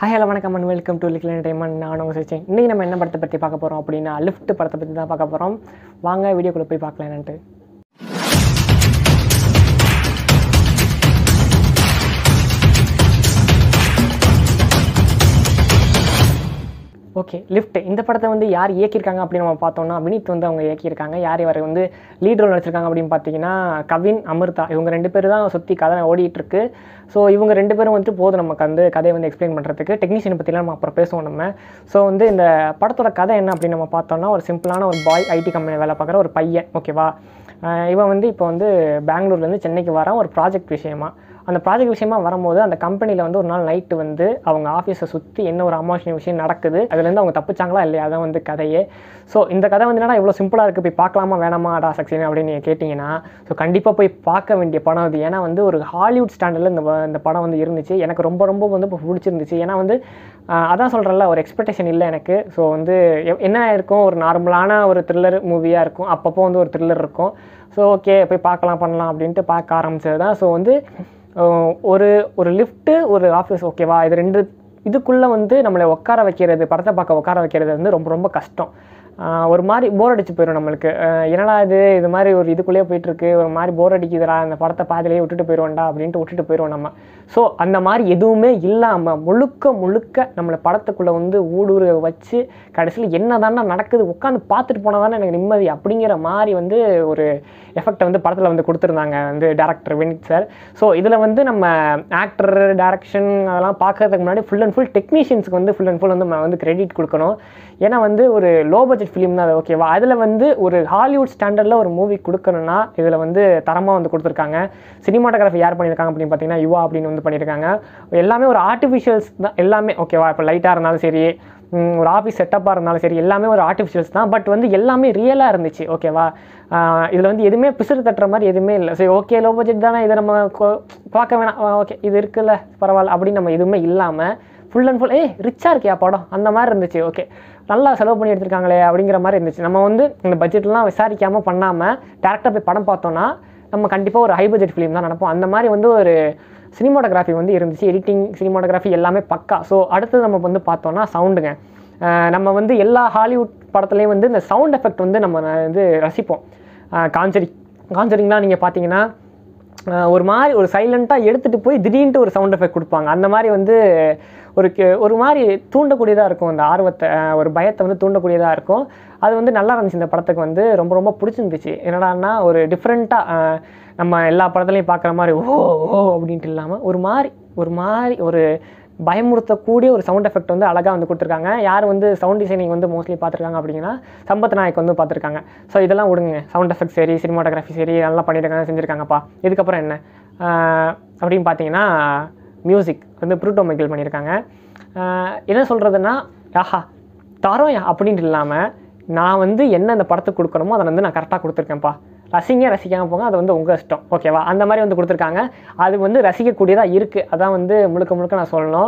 hi hello வணக்கம் and welcome to லிக்கில் entertainment நான் உங்கள் சச்சின் இன்றைக்கி நம்ம என்ன படத்தை பற்றி பார்க்க போகிறோம் அப்படின்னா லிஃப்ட் படத்தை பற்றி தான் பார்க்க போகிறோம் வாங்க வீடியோக்குள்ளே போய் பார்க்கலாம் என்னன்ட்டு ஓகே லிஃப்ட் இந்த படத்தை வந்து யார் இயக்கியிருக்காங்க அப்படின்னு நம்ம பார்த்தோம்னா வினித் வந்து அவங்க இயக்கியிருக்காங்க யார் இவர் வந்து லீட் ரோல் நடிச்சிருக்காங்க அப்படின்னு பார்த்தீங்கன்னா கவின் அமிர்தா இவங்க ரெண்டு பேர் தான் சுற்றி கதை ஓடிட்டு இருக்கு ஸோ இவங்க ரெண்டு பேரும் வந்துட்டு போதும் நமக்கு வந்து கதையை வந்து எக்ஸ்பிளைன் பண்ணுறதுக்கு டெக்னீஷியன் பற்றிலாம் நம்ம அப்புறம் பேசுவோம் நம்ம ஸோ வந்து இந்த படத்தோட கதை என்ன அப்படின்னு நம்ம பார்த்தோம்னா ஒரு சிம்பிளான ஒரு பாய் ஐடி கம்பெனி வேலை பார்க்குற ஒரு பையன் ஓகேவா அஹ் இவன் வந்து இப்போ வந்து பெங்களூர்லேருந்து சென்னைக்கு வரான் ஒரு ப்ராஜெக்ட் விஷயமா அந்த ப்ராஜெக்ட் விஷயமா வரும்போது அந்த கம்பெனியில் வந்து ஒரு நாள் நைட்டு வந்து அவங்க ஆஃபீஸை சுற்றி என்ன ஒரு அமாவாசை விஷயம் நடக்குது அதுலேருந்து அவங்க தப்பிச்சாங்களா இல்லையா அதான் வந்து கதையே ஸோ இந்த கதை வந்து என்னடா இவ்வளோ சிம்பிளாக இருக்குது போய் பார்க்கலாமா வேணாமாடா சக்சின் அப்படின்னு நீங்கள் கேட்டிங்கன்னா ஸோ கண்டிப்பாக போய் பார்க்க வேண்டிய படம் அது ஏன்னா வந்து ஒரு ஹாலிவுட் ஸ்டாண்டர்டில் இந்த வ- இந்த படம் வந்து இருந்துச்சு எனக்கு ரொம்ப ரொம்ப வந்து இப்போ பிடிச்சிருந்துச்சு ஏன்னா வந்து ஆஹ், அதான் சொல்கிறேன்ல ஒரு எக்ஸ்பெக்டேஷன் இல்லை எனக்கு ஸோ வந்து எ- என்ன இருக்கும் ஒரு நார்மலான ஒரு த்ரில்லர் மூவியாக இருக்கும் அப்பப்போ வந்து ஒரு த்ரில்லர் இருக்கும் ஸோ ஓகே போய் பார்க்கலாம் பண்ணலாம் அப்படின்ட்டு பார்க்க ஆரம்பிச்சது தான் ஸோ வந்து அஹ், ஒரு ஒரு லிஃப்ட்டு ஒரு ஆஃபீஸ் ஓகேவா இது ரெண்டு இதுக்குள்ளே வந்து நம்மளை உட்கார வைக்கிறது படத்தை பார்க்க உட்கார வைக்கிறது வந்து ரொம்ப ரொம்ப கஷ்டம் ஆஹ் ஒரு மாதிரி போர் அடிச்சு போயிடும் நம்மளுக்கு ஆஹ் என்னடா இது இது மாதிரி ஒரு இதுக்குள்ளேயே போயிட்டு இருக்கு ஒரு மாதிரி போர் அடிக்குதுடா இந்த படத்தை பாதிலேயே விட்டுட்டு போயிடுவோம்டா அப்படின்ட்டு விட்டுட்டு போயிடுவோம் நம்ம ஸோ அந்த மாதிரி எதுவுமே இல்லாமல் முழுக்க முழுக்க நம்மளை படத்துக்குள்ளே வந்து ஊடுருவ வச்சு கடைசியில் என்ன நடக்குது உட்காந்து பார்த்துட்டு போனால் தானே எனக்கு நிம்மதி அப்படிங்கிற மாதிரி வந்து ஒரு எஃபெக்டை வந்து படத்தில் வந்து கொடுத்துருந்தாங்க வந்து டேரக்டர் வினித் சார் ஸோ இதில் வந்து நம்ம ஆக்டர் டேரக்ஷன் அதெல்லாம் பார்க்கறதுக்கு முன்னாடி ஃபுல் அண்ட் ஃபுல் டெக்னீஷியன்ஸ்க்கு வந்து ஃபுல் அண்ட் ஃபுல் வந்து நம்ம வந்து கிரெடிட் கொடுக்கணும் ஏன்னா வந்து ஒரு லோ பட்ஜெட் ஃபிலிம் தான் அது ஓகேவா அதில் வந்து ஒரு ஹாலிவுட் ஸ்டாண்டர்டில் ஒரு மூவி கொடுக்கணும்னா இதில் வந்து தரமாக வந்து கொடுத்துருக்காங்க சினிமாட்டோகிராஃபி யார் பண்ணியிருக்காங்க அப்படின்னு பார்த்தீங்கன்னா யுவா அப்படின்னு வந்து பண்ணியிருக்காங்க எல்லாமே ஒரு ஆர்டிஃபிஷியல்ஸ் தான் எல்லாமே ஓகேவா இப்போ லைட்டாக இருந்தாலும் சரி ம், ஒரு ஆஃபீஸ் செட்டப்பாக இருந்தாலும் சரி எல்லாமே ஒரு ஆர்டிஃபிஷியல்ஸ் தான் பட் வந்து எல்லாமே ரியலாக இருந்துச்சு ஓகேவா இதில் வந்து எதுவுமே பிசுறு தட்டுற மாதிரி எதுவுமே இல்லை சரி ஓகே லோ பட்ஜெட் தானே இதை நம்ம கொ- பார்க்க வேணாம் ஓகே இது இருக்குல்ல பரவாயில்ல அப்படின்னு நம்ம எதுவுமே இல்லாமல் ஃபுல் அண்ட் ஃபுல் ஏய் ரிச்சாக இருக்கியா படம் அந்த மாதிரி இருந்துச்சு ஓகே நல்லா செலவு பண்ணி எடுத்திருக்காங்களே அப்படிங்கிற மாதிரி இருந்துச்சு நம்ம வந்து இந்த பட்ஜெட்லாம் விசாரிக்காமல் பண்ணாமல் டேரக்டாக போய் படம் பார்த்தோன்னா நம்ம கண்டிப்பாக ஒரு ஹை பட்ஜெட் ஃபிலிம் தான் நினைப்போம் அந்த மாதிரி வந்து ஒரு சினிமாட்டோகிராஃபி வந்து இருந்துச்சு எடிட்டிங் சினிமாட்டோகிராஃபி எல்லாமே பக்கா ஸோ அடுத்தது நம்ம வந்து பார்த்தோன்னா சவுண்டுங்க அஹ் நம்ம வந்து எல்லா ஹாலிவுட் படத்துலேயும் வந்து இந்த சவுண்ட் எஃபெக்ட் வந்து நம்ம வந்து ரசிப்போம் காஞ்சரி காஞ்சரிங்லாம் நீங்கள் பார்த்தீங்கன்னா அஹ் ஒரு மாதிரி ஒரு சைலண்ட்டாக எடுத்துகிட்டு போய் திடீர்னு ஒரு சவுண்ட் எஃபெக்ட் கொடுப்பாங்க அந்த மாதிரி வந்து ஒரு கே- ஒரு மாதிரி தூண்டக்கூடியதாக இருக்கும் அந்த ஆர்வத்தை அஹ் ஒரு பயத்தை வந்து தூண்டக்கூடியதாக இருக்கும் அது வந்து நல்லா இருந்துச்சு இந்த படத்துக்கு வந்து ரொம்ப ரொம்ப பிடிச்சிருந்துச்சு என்னடான்னா ஒரு டிஃப்ரெண்ட்டாக நம்ம எல்லா படத்துலையும் பார்க்குற மாதிரி ஓ ஓ அப்படின்ட்டு இல்லாமல் ஒரு மாதிரி ஒரு மாதிரி ஒரு பயமுறுத்தக்கூடிய ஒரு சவுண்ட் எஃபெக்ட் வந்து அழகாக வந்து கொடுத்துருக்காங்க யார் வந்து சவுண்ட் டிசைனிங் வந்து மோஸ்ட்லி பார்த்துருக்காங்க அப்படிங்கன்னா சம்பத் நாயக் வந்து பார்த்துருக்காங்க ஸோ இதெல்லாம் விடுங்க சவுண்ட் எஃபெக்ட் சரி சினிமாட்டோகிராஃபி சரி நல்லா பண்ணியிருக்காங்க செஞ்சுருக்காங்கப்பா இதுக்கப்புறம் என்ன ஆஹ் அப்படின்னு பார்த்தீங்கன்னா மியூசிக் வந்து ப்ரூட்டோ மைக்கேல் பண்ணியிருக்காங்க ஆஹ் என்ன சொல்கிறதுன்னா ஆஹா தரோயா அப்படின்ட்டு இல்லாமல் நான் வந்து என்ன அந்த படத்துக்கு கொடுக்கணுமோ அதை வந்து நான் கரெக்டாக கொடுத்துருக்கேன்ப்பா ரசிங்க ரசிக்காம போங்க அது வந்து உங்கள் இஷ்டம் ஓகேவா அந்த மாதிரி வந்து கொடுத்துருக்காங்க அது வந்து ரசிக்கக்கூடியதாக இருக்குது அதான் வந்து முழுக்க முழுக்க நான் சொல்லணும்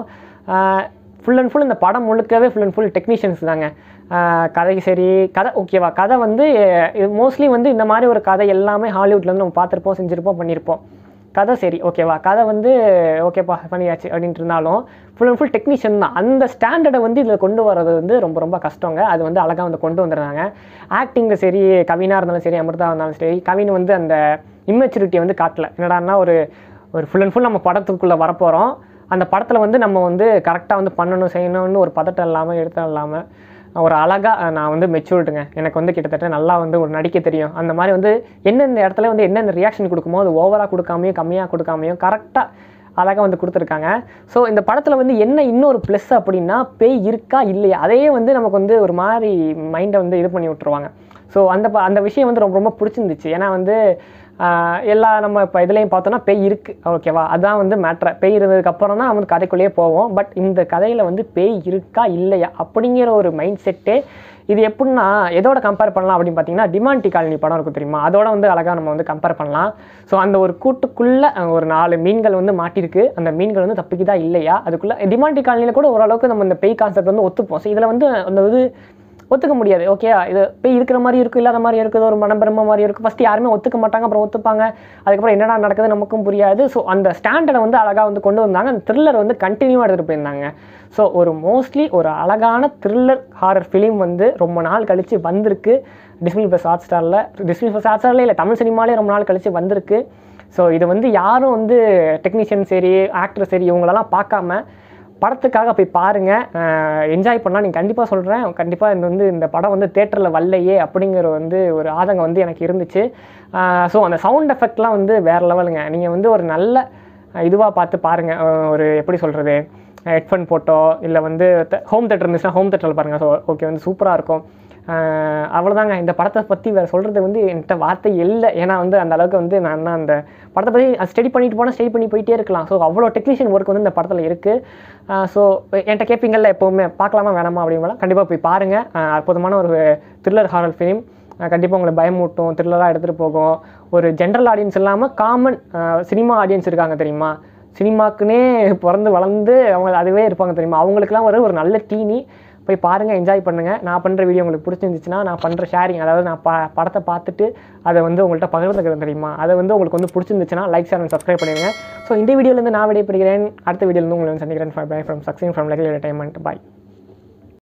ஃபுல் அண்ட் ஃபுல் இந்த படம் முழுக்கவே ஃபுல் அண்ட் ஃபுல் டெக்னீஷியன்ஸ் தாங்க ஆஹ் கதைக்கு சரி கதை ஓகேவா கதை வந்து மோஸ்ட்லி வந்து இந்த மாதிரி ஒரு கதை எல்லாமே ஹாலிவுட்ல இருந்து நம்ம பார்த்துருப்போம் செஞ்சுருப்போம் பண்ணியிருப்போம் கதை சரி ஓகேவா கதை வந்து ஓகேப்பா பண்ணியாச்சு அப்படின்ட்டு இருந்தாலும் ஃபுல் அண்ட் ஃபுல் டெக்னீஷியன் தான் அந்த ஸ்டாண்டர்டை வந்து இதில் கொண்டு வரது வந்து ரொம்ப ரொம்ப கஷ்டங்க அது வந்து அழகாக வந்து கொண்டு வந்துடுறாங்க ஆக்டிங்கில் சரி கவினாக இருந்தாலும் சரி அமிர்தா இருந்தாலும் சரி கவின் வந்து அந்த இம்மெச்சூரிட்டியை வந்து காட்டல என்னடான்னா ஒரு ஒரு ஃபுல் அண்ட் ஃபுல் நம்ம படத்துக்குள்ளே வரப்போகிறோம் அந்த படத்தில் வந்து நம்ம வந்து கரெக்டாக வந்து பண்ணணும் செய்யணும்னு ஒரு பதட்டம் இல்லாமல் எடுத்தம் இல்லாமல் ஒரு அழகாக நான் வந்து மெச்சூர்டுங்க எனக்கு வந்து கிட்டத்தட்ட நல்லா வந்து ஒரு நடிக்க தெரியும் அந்த மாதிரி வந்து எந்தெந்த இடத்துல வந்து என்னென்ன ரியாக்ஷன் கொடுக்குமோ அது ஓவராக கொடுக்காமையும் கம்மியாக கொடுக்காமையும் கரெக்டாக அழகாக வந்து கொடுத்துருக்காங்க ஸோ இந்த படத்தில் வந்து என்ன இன்னொரு ப்ளஸ் அப்படின்னா பேய் இருக்கா இல்லையா அதையே வந்து நமக்கு வந்து ஒரு மாதிரி மைண்டை வந்து இது பண்ணி விட்டுருவாங்க ஸோ அந்த ப- அந்த விஷயம் வந்து ரொம்ப ரொம்ப பிடிச்சிருந்துச்சு ஏன்னா வந்து ஆஹ், எல்லா நம்ம இப்போ இதுலேயும் பார்த்தோன்னா பேய் இருக்குது ஓகேவா அதான் வந்து மேட்ரு பேய் இருந்ததுக்கு அப்புறம் தான் நம்ம வந்து கதைக்குள்ளேயே போவோம் பட் இந்த கதையில் வந்து பேய் இருக்கா இல்லையா அப்படிங்கிற ஒரு மைண்ட் செட்டே இது எப்படின்னா எதோட கம்பேர் பண்ணலாம் அப்படின்னு பார்த்தீங்கன்னா டிமாண்டி காலனி படம் இருக்கும் தெரியுமா அதோட வந்து அழகாக நம்ம வந்து கம்பேர் பண்ணலாம் ஸோ அந்த ஒரு கூட்டுக்குள்ளே ஒரு நாலு மீன்கள் வந்து மாட்டிருக்கு அந்த மீன்கள் வந்து தப்பிக்குதா இல்லையா அதுக்குள்ளே டிமாண்டி காலனியில் கூட ஓரளவுக்கு நம்ம இந்த பேய் கான்செப்ட் வந்து ஒத்துப்போம் ஸோ இதில் வந்து அந்த இது ஒத்துக்க முடியாது ஓகே இது போய் இருக்கிற மாதிரி இருக்கும் இல்லாத மாதிரி இருக்குது ஒரு மனப்பிரம மாதிரி இருக்கும் ஃபஸ்ட்டு யாருமே ஒத்துக்க மாட்டாங்க அப்புறம் ஒத்துப்பாங்க அதுக்கப்புறம் என்னடா நடக்குது நமக்கும் புரியாது ஸோ அந்த ஸ்டாண்டர்டை வந்து அழகாக வந்து கொண்டு வந்தாங்க அந்த த்ரில்லர் வந்து கண்டினியூவாக எடுத்துகிட்டு போயிருந்தாங்க ஸோ ஒரு மோஸ்ட்லி ஒரு அழகான த்ரில்லர் ஹாரர் ஃபிலிம் வந்து ரொம்ப நாள் கழித்து வந்திருக்கு டிஸ்னி ப்ளஸ் ஹாட் ஸ்டாரில் டிஸ்னி ப்ளஸ் ஹாட் ஸ்டாரில் இல்லை தமிழ் சினிமாலே ரொம்ப நாள் கழித்து வந்திருக்கு ஸோ இது வந்து யாரும் வந்து டெக்னீஷியன் சரி ஆக்டர் சரி இவங்களெல்லாம் பார்க்காம படத்துக்காக போய் பாருங்கள் என்ஜாய் பண்ணால் நீங்கள் கண்டிப்பாக சொல்கிறேன் கண்டிப்பாக இந்த வந்து இந்த படம் வந்து தேட்டரில் வரலையே அப்படிங்கிற வந்து ஒரு ஆதங்கம் வந்து எனக்கு இருந்துச்சு ஸோ அந்த சவுண்ட் எஃபெக்ட்லாம் வந்து வேறு லெவலுங்க நீங்கள் வந்து ஒரு நல்ல இதுவாக பார்த்து பாருங்கள் ஒரு எப்படி சொல்கிறது ஹெட்ஃபோன் போட்டோ இல்லை வந்து ஹோம் தேட்டர் இருந்துச்சுன்னா ஹோம் தேட்டரில் பாருங்கள் ஸோ ஓகே வந்து சூப்பராக இருக்கும் ஆஹ் அவ்வளோதாங்க இந்த படத்தை பற்றி வேறு சொல்கிறது வந்து என்கிட்ட வார்த்தை இல்லை ஏன்னா வந்து அந்த அளவுக்கு வந்து நான் தான் அந்த படத்தை பற்றி ஸ்டடி பண்ணிட்டு போனால் ஸ்டடி பண்ணி போயிட்டே இருக்கலாம் ஸோ அவ்வளோ டெக்னீஷியன் ஒர்க் வந்து இந்த படத்தில் இருக்குது ஸோ என்கிட்ட கேட்பீங்கள்ல எப்போவுமே பார்க்கலாமா வேணாமா அப்படிங்கலாம் கண்டிப்பாக போய் பாருங்கள் ஆஹ் அற்புதமான ஒரு த்ரில்லர் ஹாரர் ஃபிலிம் கண்டிப்பாக உங்களை பயமூட்டும் த்ரில்லராக எடுத்துகிட்டு போகும் ஒரு ஜென்ரல் ஆடியன்ஸ் இல்லாமல் காமன் சினிமா ஆடியன்ஸ் இருக்காங்க தெரியுமா சினிமாக்குன்னே பிறந்து வளர்ந்து அவங்க அதுவே இருப்பாங்க தெரியுமா அவங்களுக்குலாம் ஒரு ஒரு நல்ல டீனி போய் பாருங்கள் என்ஜாய் பண்ணுங்கள் நான் பண்ணுற வீடியோ உங்களுக்கு பிடிச்சிருந்துச்சுன்னா நான் பண்ணுற ஷேரிங் அதாவது நான் ப படத்தை பார்த்துட்டு அதை வந்து உங்கள்கிட்ட பகிர்ந்துக்கிறேன் தெரியுமா அதை வந்து உங்களுக்கு வந்து பிடிச்சிருந்துச்சுன்னா லைக் ஷேர் சப்ஸ்கிரைப் பண்ணிடுங்க ஸோ இந்த வீடியோலேருந்து நான் விடைபெறுகிறேன் அடுத்த வீடியோலேருந்து உங்களை வந்து சந்திக்கிறேன் bye from Sachin from legal entertainment bye